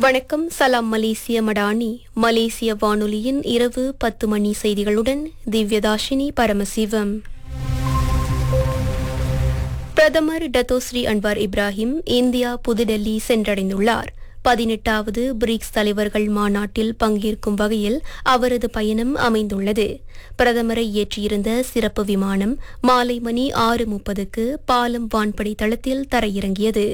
வணக்கம் சலாம் மலேசிய மடானி மலேசிய வானொலியின் இரவு பத்து மணி செய்திகளுடன் திவ்யதாஷினி பரமசிவம் பிரதமர் டத்தோஸ்ரீ அன்வார் இப்ராஹிம் இந்தியா புதுடெல்லி சென்றடைந்துள்ளார் பதினெட்டாவது பிரிக்ஸ் தலைவர்கள் மாநாட்டில் பங்கேற்கும் வகையில் அவரது பயணம் அமைந்துள்ளது பிரதமரை ஏற்றியிருந்த சிறப்பு விமானம் மாலை மணி ஆறு முப்பதுக்கு பாலம் வான்படை தளத்தில் தரையிறங்கியது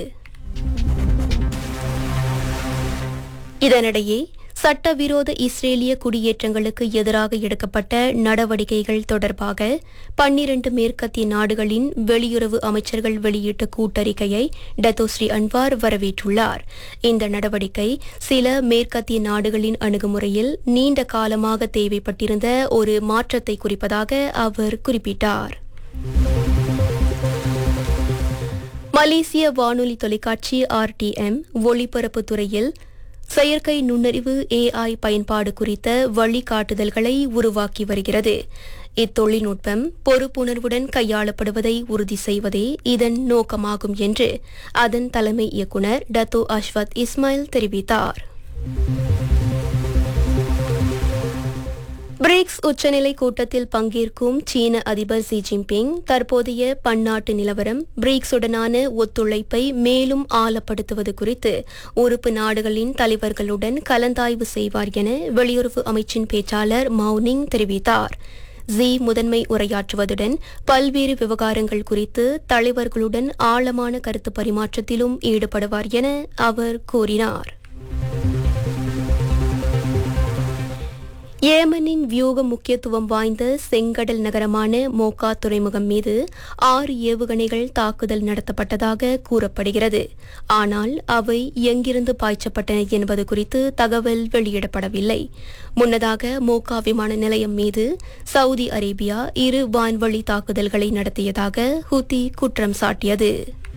இதனிடையே சட்டவிரோத இஸ்ரேலிய குடியேற்றங்களுக்கு எதிராக எடுக்கப்பட்ட நடவடிக்கைகள் தொடர்பாக பன்னிரண்டு மேற்கத்திய நாடுகளின் வெளியுறவு அமைச்சர்கள் வெளியிட்ட கூட்டறிக்கையை டத்தோஸ்ரீ அன்வார் வரவேற்றுள்ளார் இந்த நடவடிக்கை சில மேற்கத்திய நாடுகளின் அணுகுமுறையில் நீண்ட காலமாக தேவைப்பட்டிருந்த ஒரு மாற்றத்தை குறிப்பதாக அவர் குறிப்பிட்டார் மலேசிய வானொலி தொலைக்காட்சி ஆர்டிஎம் ஒளிபரப்பு துறையில் செயற்கை நுண்ணறிவு ஏஐ பயன்பாடு குறித்த வழிகாட்டுதல்களை உருவாக்கி வருகிறது இத்தொழில்நுட்பம் பொறுப்புணர்வுடன் கையாளப்படுவதை உறுதி செய்வதே இதன் நோக்கமாகும் என்று அதன் தலைமை இயக்குநர் டத்தோ அஷ்வத் இஸ்மாயில் தெரிவித்தார் பிரிக்ஸ் உச்சநிலை கூட்டத்தில் பங்கேற்கும் சீன அதிபர் ஷி ஜின்பிங் தற்போதைய பன்னாட்டு நிலவரம் பிரிக்ஸுடனான ஒத்துழைப்பை மேலும் ஆழப்படுத்துவது குறித்து உறுப்பு நாடுகளின் தலைவர்களுடன் கலந்தாய்வு செய்வார் என வெளியுறவு அமைச்சின் பேச்சாளர் மவுனிங் தெரிவித்தார் ஜி முதன்மை உரையாற்றுவதுடன் பல்வேறு விவகாரங்கள் குறித்து தலைவர்களுடன் ஆழமான கருத்து பரிமாற்றத்திலும் ஈடுபடுவார் என அவர் கூறினார் ஏமனின் வியூக முக்கியத்துவம் வாய்ந்த செங்கடல் நகரமான மோகா துறைமுகம் மீது ஆறு ஏவுகணைகள் தாக்குதல் நடத்தப்பட்டதாக கூறப்படுகிறது ஆனால் அவை எங்கிருந்து பாய்ச்சப்பட்டன என்பது குறித்து தகவல் வெளியிடப்படவில்லை முன்னதாக மோகா விமான நிலையம் மீது சவுதி அரேபியா இரு வான்வழி தாக்குதல்களை நடத்தியதாக ஹூத்தி குற்றம் சாட்டியது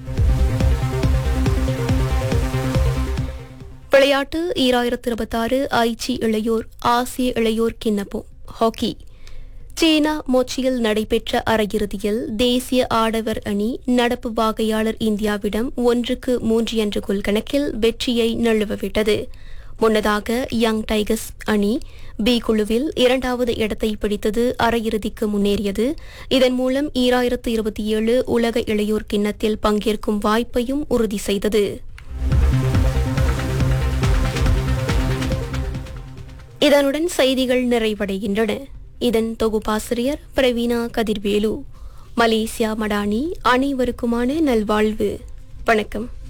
விளையாட்டு ஈராயிரத்து இருபத்தாறு ஐச்சி இளையோர் ஆசிய இளையோர் கிண்ணப்போ ஹாக்கி சீனா மொச்சியில் நடைபெற்ற அரையிறுதியில் தேசிய ஆடவர் அணி நடப்பு வாகையாளர் இந்தியாவிடம் ஒன்றுக்கு மூன்று என்ற கோல் கணக்கில் வெற்றியை நழுவவிட்டது முன்னதாக யங் டைகர்ஸ் அணி பி குழுவில் இரண்டாவது இடத்தை பிடித்தது அரையிறுதிக்கு முன்னேறியது இதன் மூலம் ஈராயிரத்து இருபத்தி ஏழு உலக இளையோர் கிண்ணத்தில் பங்கேற்கும் வாய்ப்பையும் உறுதி செய்தது இதனுடன் செய்திகள் நிறைவடைகின்றன இதன் தொகுப்பாசிரியர் பிரவீனா கதிர்வேலு மலேசியா மடானி அனைவருக்குமான நல்வாழ்வு வணக்கம்